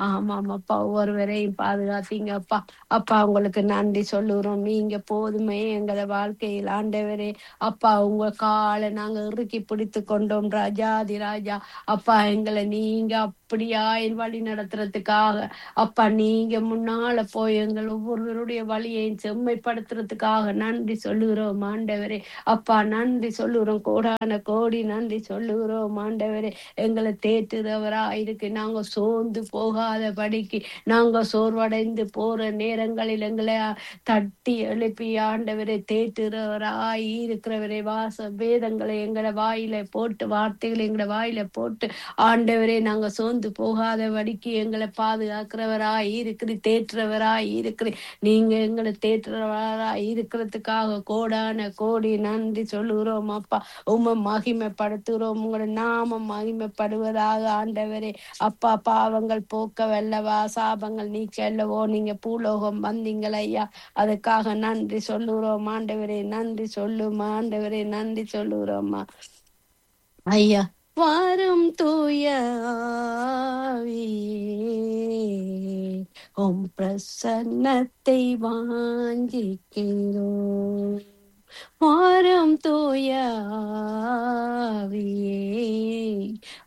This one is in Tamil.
ஆமாம் அப்பா ஒவ்வொருவரையும் பாதுகாத்தீங்க அப்பா அப்பா உங்களுக்கு நன்றி சொல்லுகிறோம் நீங்க போதுமே எங்களை வாழ்க்கையில் ஆண்டவரே அப்பா உங்க காலை நாங்க இறுக்கி பிடித்து கொண்டோம் ராஜாதி ராஜா அப்பா எங்களை நீங்க அப்படியா வழி நடத்துறதுக்காக அப்பா நீங்க முன்னால போய் எங்கள் ஒவ்வொருவருடைய வழியையும் செம்மைப்படுத்துறதுக்காக நன்றி சொல்லுகிறோம் ஆண்டவரே அப்பா நன்றி சொல்லுகிறோம் கோடான கோடி நன்றி சொல்லுகிறோம் ஆண்டவரே எங்களை தேற்றுறவரா இருக்கு நாங்க சோர்ந்து போகாத படிக்கு நாங்க சோர்வடைந்து போற நேரங்களில் எங்களை தட்டி எழுப்பி ஆண்டவரை தேற்றுறவராய் இருக்கிறவரை வாச வேதங்களை எங்களை வாயில போட்டு வார்த்தைகளை எங்களை வாயில போட்டு ஆண்டவரே நாங்க சோர்ந்து போகாத படிக்கு எங்களை பாதுகாக்கிறவராய் இருக்கிற தேற்றுறவராய் இருக்கிற நீங்க எங்களை தேற்றுறவராய் இருக்கிறதுக்காக கோடான கோடி நன்றி சொல்லுகிறோம் அப்பா உமை மகிமைப்படுத்துகிறோம் உங்களோட நாமம் மகிமைப்படுவதாக ஆண்டவரே அப்பா பாவங்கள் போக்க வல்லவா சாபங்கள் நீக்க அல்லவோ நீங்க பூலோகம் வந்தீங்கள் ஐயா அதுக்காக நன்றி சொல்லுகிறோம் ஆண்டவரே நன்றி சொல்லும் ஆண்டவரே நன்றி சொல்லுகிறோம்மா ஐயா வாரும் தூய ஆவியே, உம் பிரசன்னத்தை வாஞ்சிக்கிறோம் வாரம் தூய ஆவியே